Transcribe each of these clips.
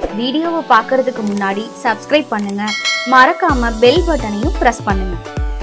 வீடியோவை பார்க்கறதுக்கு முன்னாடி சப்ஸ்கிரைப் பண்ணுங்க மறக்காம பெல் பட்டனையும் பிரஸ் பண்ணுங்க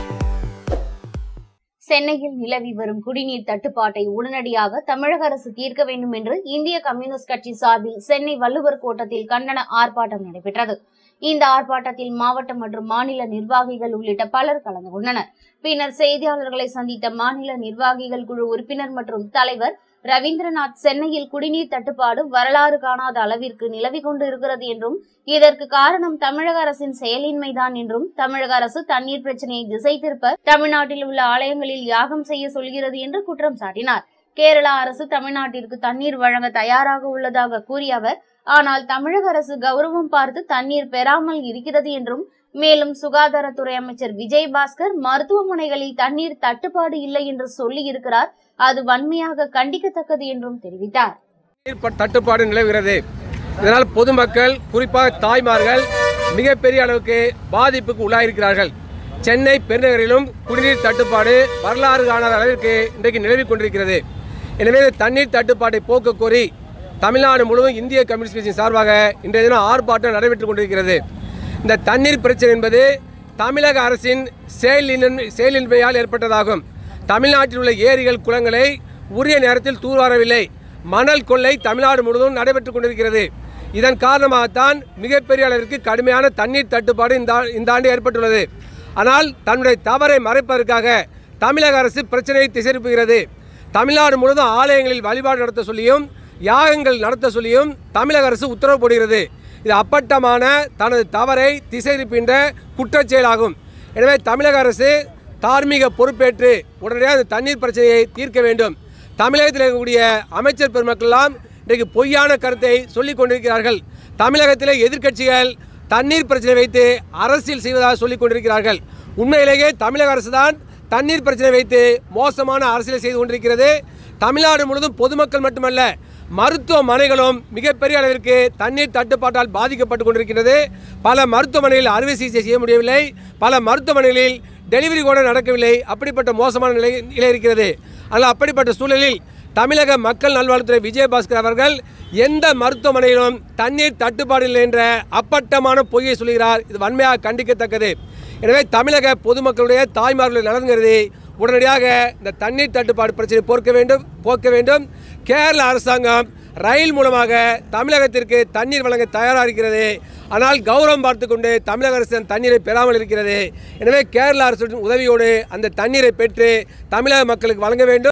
சென்னையில் நிலவி வரும் குடிநீர் தட்டுப்பாட்டை உடனடியாக தமிழக அரசு தீர்க்க வேண்டும் என்று இந்திய கம்யூனிஸ்ட் கட்சி சார்பில் சென்னை வள்ளுவர் கோட்டத்தில் கண்டன ஆர்ப்பாட்டம் நடைபெற்றது இந்த ஆர்ப்பாட்டத்தில் மாவட்ட மற்றும் மாநில நிர்வாகிகள் உள்ளிட்ட பலர் கலந்து கொண்டனர் பின்னர் செய்தியாளர்களை சந்தித்த மாநில நிர்வாகிகள் குழு உறுப்பினர் மற்றும் தலைவர் ரவீந்திரநாத் சென்னையில் குடிநீர் தட்டுப்பாடு வரலாறு காணாத அளவிற்கு நிலவிக் கொண்டு இருக்கிறது என்றும் இதற்கு காரணம் தமிழக அரசின் செயலின்மைதான் என்றும் தமிழக அரசு தண்ணீர் பிரச்சனையை திசை திருப்ப தமிழ்நாட்டில் உள்ள ஆலயங்களில் யாகம் செய்ய சொல்கிறது என்று குற்றம் சாட்டினார் கேரளா அரசு தமிழ்நாட்டிற்கு தண்ணீர் வழங்க தயாராக உள்ளதாக கூறிய அவர் ஆனால் தமிழக அரசு கௌரவம் பார்த்து தண்ணீர் பெறாமல் இருக்கிறது என்றும் மேலும் சுகாதாரத்துறை அமைச்சர் விஜயபாஸ்கர் மருத்துவமனைகளில் தண்ணீர் தட்டுப்பாடு இல்லை என்று சொல்லி இருக்கிறார் அது வன்மையாக கண்டிக்கத்தக்கது என்றும் தெரிவித்தார் நீர் ப- தட்டுப்பாடு நிலவுகிறது இதனால் பொதுமக்கள் குறிப்பாக தாய்மார்கள் மிகப்பெரிய அளவுக்கு பாதிப்புக்கு உள்ளாயிருக்கிறார்கள் சென்னை பெருநகரிலும் குடிநீர் தட்டுப்பாடு வரலாறு காணாத அளவிற்கு இன்றைக்கு நிலவிக் கொண்டிருக்கிறது எனவே இந்த தண்ணீர் தட்டுப்பாட்டை போக்க கோரி தமிழ்நாடு முழுவதும் இந்திய கம்யூனிஸ்ட் கட்சி சார்பாக இன்றைய தினம் ஆர்ப்பாட்டம் நடைபெற்றுக் கொண்டிருக்கிறது இந்த தண்ணீர் பிரச்சனை என்பது தமிழக அரசின் செயலின் செயலின்மையால் ஏற்பட்டதாகும் தமிழ்நாட்டில் உள்ள ஏரிகள் குளங்களை உரிய நேரத்தில் தூர்வாரவில்லை மணல் கொள்ளை தமிழ்நாடு முழுவதும் நடைபெற்றுக் கொண்டிருக்கிறது இதன் காரணமாகத்தான் மிகப்பெரிய அளவிற்கு கடுமையான தண்ணீர் தட்டுப்பாடு இந்த ஆ- இந்த ஆண்டு ஏற்பட்டுள்ளது ஆனால் தன்னுடைய தவறை மறைப்பதற்காக தமிழக அரசு பிரச்சனையை திசைப்புகிறது தமிழ்நாடு முழுவதும் ஆலயங்களில் வழிபாடு நடத்த சொல்லியும் யாகங்கள் நடத்த சொல்லியும் தமிழக அரசு உத்தரவு போடுகிறது இது அப்பட்டமான தனது தவறை திசைதிருப்பின்ற குற்றச் செயலாகும் எனவே தமிழக அரசு தார்மீக பொறுப்பேற்று உடனடியாக இந்த தண்ணீர் பிரச்சனையை தீர்க்க வேண்டும் தமிழகத்தில் இருக்கக்கூடிய அமைச்சர் பெருமக்கள்லாம் இன்றைக்கு பொய்யான கருத்தை சொல்லிக் கொண்டிருக்கிறார்கள் தமிழகத்திலே எதிர்க்கட்சிகள் தண்ணீர் பிரச்சனை வைத்து அரசியல் செய்வதாக சொல்லிக் கொண்டிருக்கிறார்கள் உண்மையிலேயே தமிழக அரசு தான் தண்ணீர் பிரச்சனை வைத்து மோசமான அரசியல் செய்து கொண்டிருக்கிறது தமிழ்நாடு முழுவதும் பொதுமக்கள் மட்டுமல்ல மருத்துவமனைகளும் மிகப்பெரிய அளவிற்கு தண்ணீர் தட்டுப்பாட்டால் பாதிக்கப்பட்டு கொண்டிருக்கிறது பல மருத்துவமனைகளில் அறுவை சிகிச்சை செய்ய முடியவில்லை பல மருத்துவமனைகளில் டெலிவரி கூட நடக்கவில்லை அப்படிப்பட்ட மோசமான நிலை நிலை இருக்கிறது ஆனால் அப்படிப்பட்ட சூழலில் தமிழக மக்கள் நல்வாழ்வுத்துறை விஜயபாஸ்கர் அவர்கள் எந்த மருத்துவமனையிலும் தண்ணீர் தட்டுப்பாடு இல்லை என்ற அப்பட்டமான பொய்யை சொல்கிறார் இது வன்மையாக கண்டிக்கத்தக்கது எனவே தமிழக பொதுமக்களுடைய தாய்மார்களுடைய நலன் கருதி உடனடியாக இந்த தண்ணீர் தட்டுப்பாடு பிரச்சனை போக்க வேண்டும் போக்க வேண்டும் கேரள அரசாங்கம் ரயில் மூலமாக தமிழகத்திற்கு தண்ணீர் வழங்க தயாராக இருக்கிறது ஆனால் கௌரவம் பார்த்து கொண்டு தமிழக அரசு அந்த தண்ணீரை பெறாமல் இருக்கிறது எனவே கேரள அரசின் உதவியோடு அந்த தண்ணீரை பெற்று தமிழக மக்களுக்கு வழங்க வேண்டும்